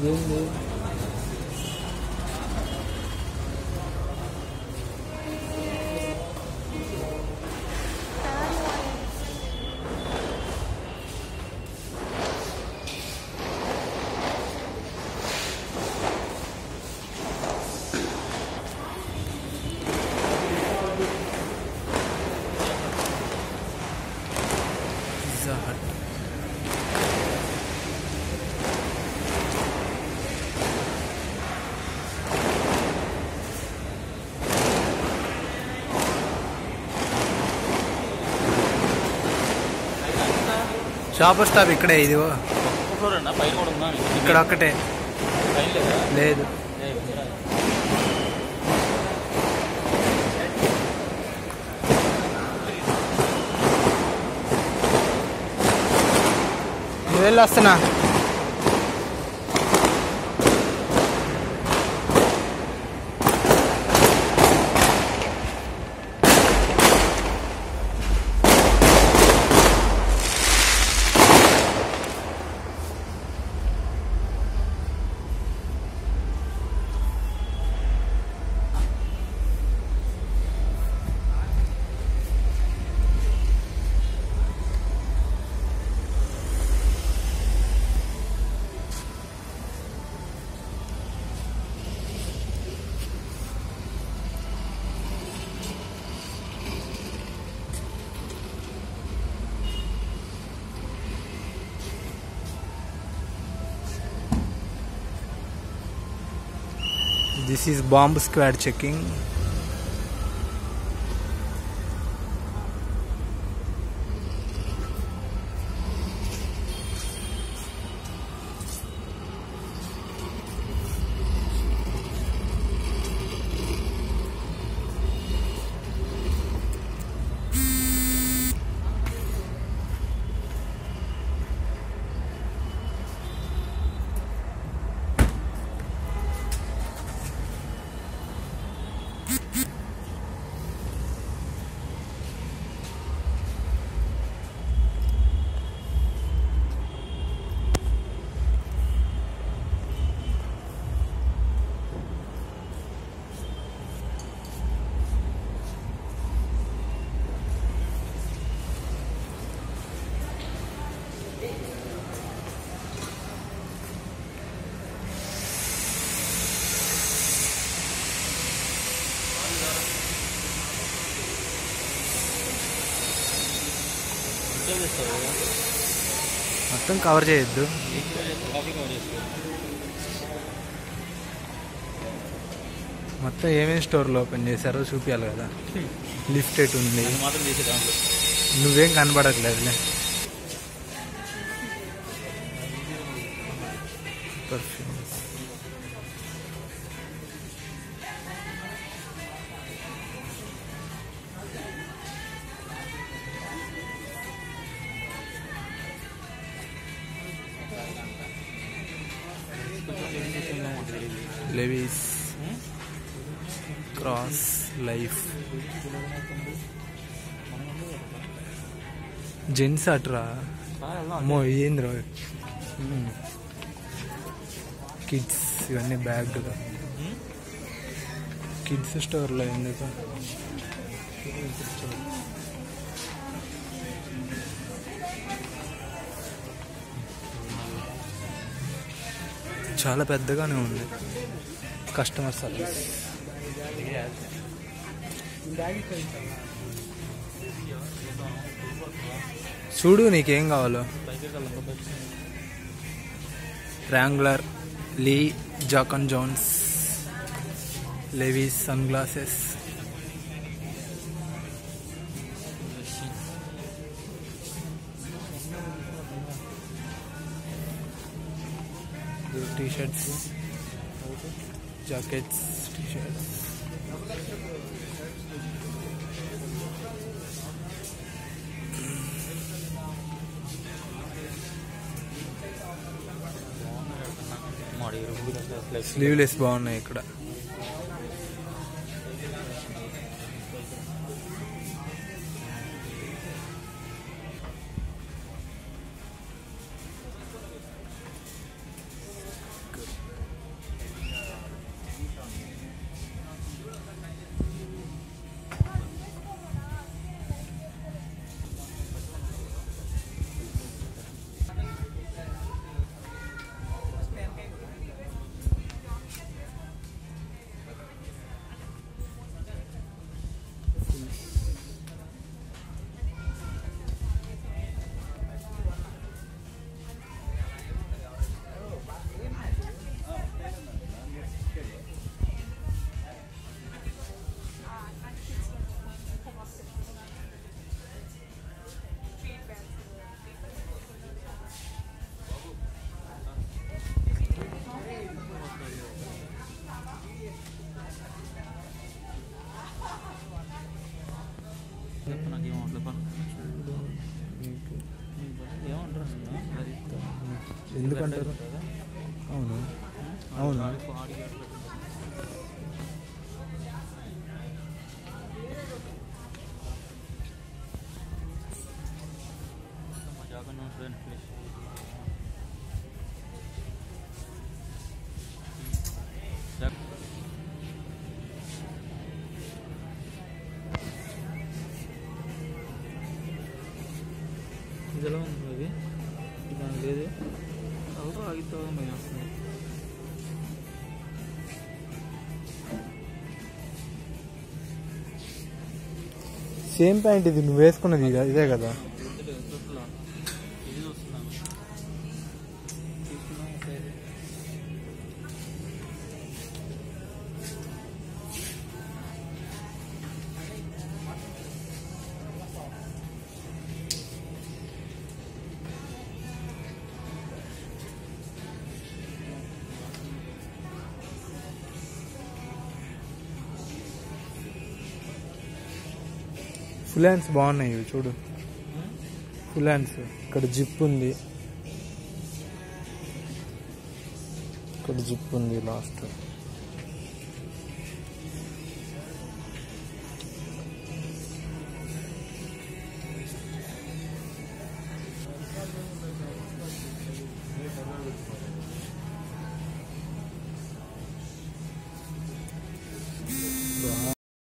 ఏంది pizza hot shopper stop ఇక్కడే ఇది ఫ్లోర్ అన్న పైన కూడా ఉందా ఇక్కడ ఒక్కటే పైన లేదా లేదు ఏ, ఉందిరా. నువ్వు వెళ్ళి వస్తున్నా this is bomb squad checking ఏం చేస్తావు మొత్తం కవర్ చేయొద్దు కాఫీ కవర్ చేసుకో మొత్తం ఏమేమి స్టోర్లు ఓపెన్ చేశారో చూపించాలి కదా లిఫ్ట్ ఎటు ఉంది అది మాత్రం చేసే దాంట్లో నువ్వేం కనబడట్లేదులే perfumes Levi's cross life gents అట్రా అమ్మో ఏంద్ర కిడ్స్ ఇవన్నీ బ్యాగ్ కిడ్స్ స్టోర్లో ఎందుకు చాలా పెద్దగానే ఉంది కస్టమర్ సర్వీస్ చూడు నీకేం కావాలో Wrangler Lee Jack and Jones Levi's sunglasses T shirts jackets T shirts మాడి ఫ్లెక్స్ స్లీవ్లెస్ బాగున్నాయి ఇక్కడ ఎందుకంటారు అవును అవును मजाक में नोट फ्रेश ఇందులో ఉంది ఇది దాని లేదు ఎవరు ఆగితావు మేము వస్తుంది సేమ్ ప్యాంట్ ఇది నువ్వు వేసుకున్నది ఇదే- ఇదే కదా వద్దులే, వద్దులా. ఇది చూస్తున్నాను తీసుకున్నాం ఒకసారి ఫుల్ హ్యాండ్స్ బాగున్నాయి ఇవి చూడు ఫుల్ హ్యాండ్స్ ఇక్కడ జిప్ ఉంది ఇక్కడ జిప్ ఉంది లాస్ట్